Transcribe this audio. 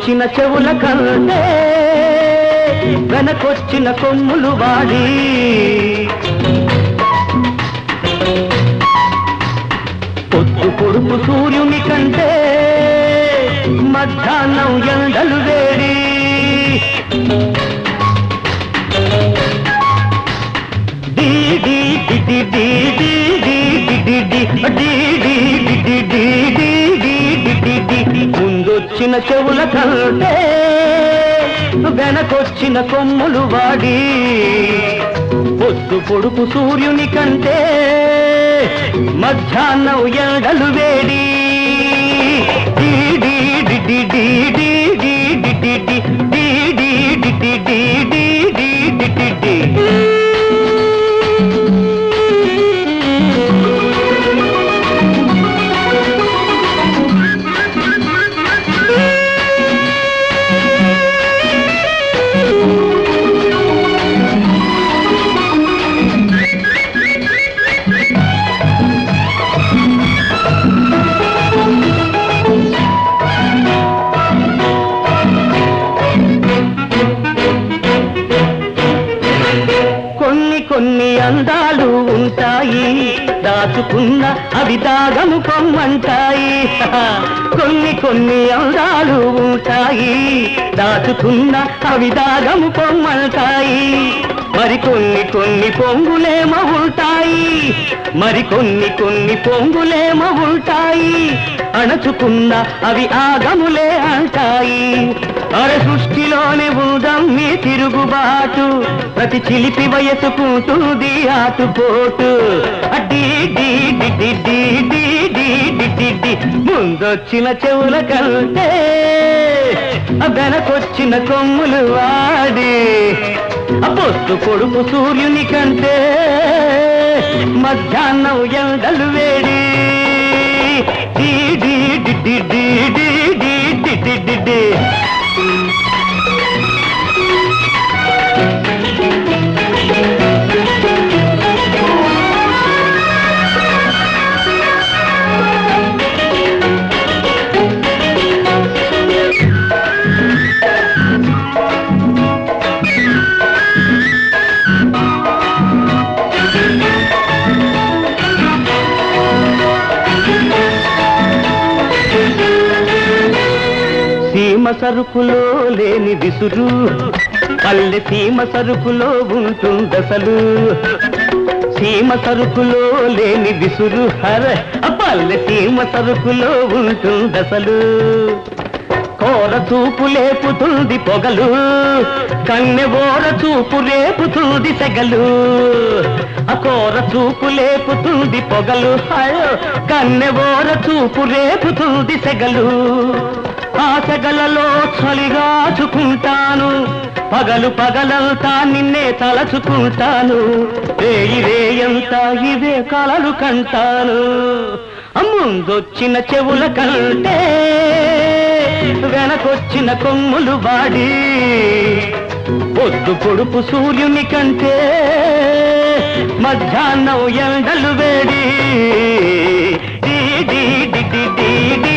ముందొచ్చిన చెవుల కంటే వెనకొచ్చిన కొమ్ములు వాడి పొద్దు పొడుపు సూర్యుని కంటే మధ్యాహ్నం ఎండలు వేడి డీ డీ డి డి డి డి డి డి డి డి డి డి డి డి డి డి డి డి డి. ముందొచ్చిన చెవుల కంటే వెనకొచ్చిన కొమ్ములు వాడి పొద్దు పొడుపు సూర్యుని కంటే మధ్యాహ్నం ఎండలు వేడి డీ డీ డి డి డి డి డి డి డి డి డి డి డి డి డి డి డి డి డి డి. కొన్ని కొన్ని అందాలు ఉంటాయి దాచుకున్న అవి దాగము కొమ్మంటాయి కొన్ని కొన్ని అందాలు ఉంటాయి దాచుకున్న అవి దాగము కొమ్మంటాయి మరి కొన్ని కొన్ని పొంగులేమో ఉంటాయి మరి కొన్ని కొన్ని పొంగులేమో ఉంటాయి అణచుకున్న అవి ఆగములే అంటాయి అరే సృష్టిలోనే ఉందాం మీ తిరుగుబాటు ప్రతి చిలిపి వయసుకుంటుంది ఆటుపోటు అడ్డీ డీ డి డి డి డి డి డి డి డి. ముందొచ్చిన చెవుల కంటే వెనకొచ్చిన కొమ్ములు వాడి ఆ పొద్దు పొడుపు సూర్యుని కంటే మధ్యాహ్నం ఎండలు వేడి డీ డీ డి డి డి డి డి డి డి డి డి. సీమ సరుకులో లేని విసురు పల్లె సీమ సరుకులో ఉంటుందసలు సీమ సరుకులో లేని విసురు హర ఆ పల్లె సీమ సరుకులో ఉంటుందసలు కోర చూపు లేపుతుంది పొగలు కన్నె ఓర చూపు రేపుతుంది సెగలు ఆ కోర చూపు లేపుతుంది పొగలు అయ్యో కన్నె ఓర చూపు రేపుతుంది సెగలు ఆ సెగలలో చలిగాచుకుంటాను పగలు పగలంతా నిన్నే తలచుకుంటాను రేయి రేయంతా ఇవే కలలు కంటాను ముందొచ్చిన చెవుల కంటే వెనకొచ్చిన కొమ్ములు వాడి పొద్దు పొడుపు సూర్యుని కంటే మధ్యాహ్నం ఎండలు వేడి డీ డీ డి డి డి డి